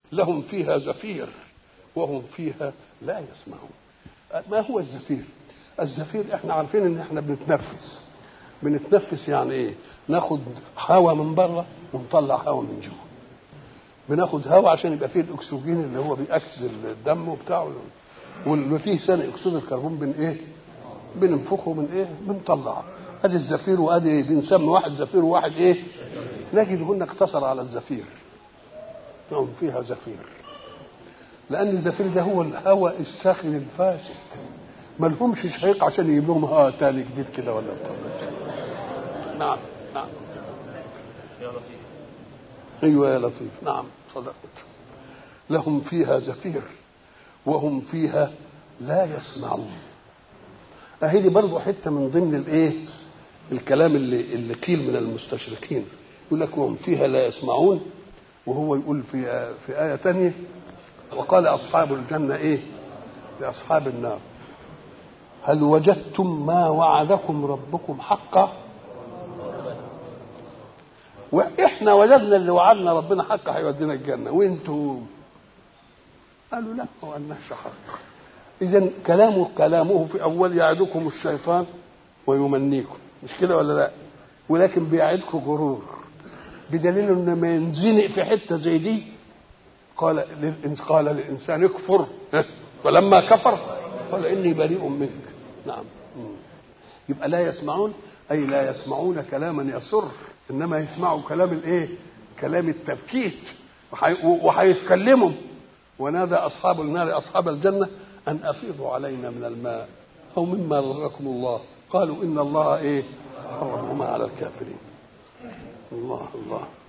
لهم فيها زفير وهم فيها لا يسمعون ما هو الزفير الزفير احنا عارفين ان احنا بنتنفس بنتنفس يعني ايه ناخد هواء من بره ونطلع هواء من جوه بناخد هواء عشان يبقى فيه الاكسجين اللي هو بيأكسد الدم وبتاعه واللي فيه ثاني اكسيد الكربون بن ايه بننفخه من ايه بنطلعه ادي الزفير وادي بنسمي واحد زفير وواحد ايه نجد هنا اقتصر على الزفير لهم فيها زفير لان الزفير ده هو الهواء الساخن الفاسد ما لهمش شهيق عشان يجيب لهم هواء تاني جديد كده ولا بتاع نعم نعم يا لطيف ايوه يا لطيف نعم صدقت لهم فيها زفير وهم فيها لا يسمعون اهي دي برضه حته من ضمن الايه الكلام اللي اللي قيل من المستشرقين يقول لك وهم فيها لا يسمعون وهو يقول في في ايه ثانيه وقال اصحاب الجنه ايه لاصحاب النار هل وجدتم ما وعدكم ربكم حقا واحنا وجدنا اللي وعدنا ربنا حقا هيودينا الجنه وانتوا قالوا لا ما قالناش حق اذا كلامه كلامه في اول يعدكم الشيطان ويمنيكم مش كده ولا لا ولكن بيعدكم غرور بدليل انه ما ينزنق في حته زي دي قال للإنس قال للانسان اكفر فلما كفر قال اني بريء منك نعم يبقى لا يسمعون اي لا يسمعون كلاما يسر انما يسمعوا كلام الايه كلام التبكيت وهيتكلموا ونادى اصحاب النار اصحاب الجنه ان افيضوا علينا من الماء او مما رزقكم الله قالوا ان الله ايه حرمهما على الكافرين الله الله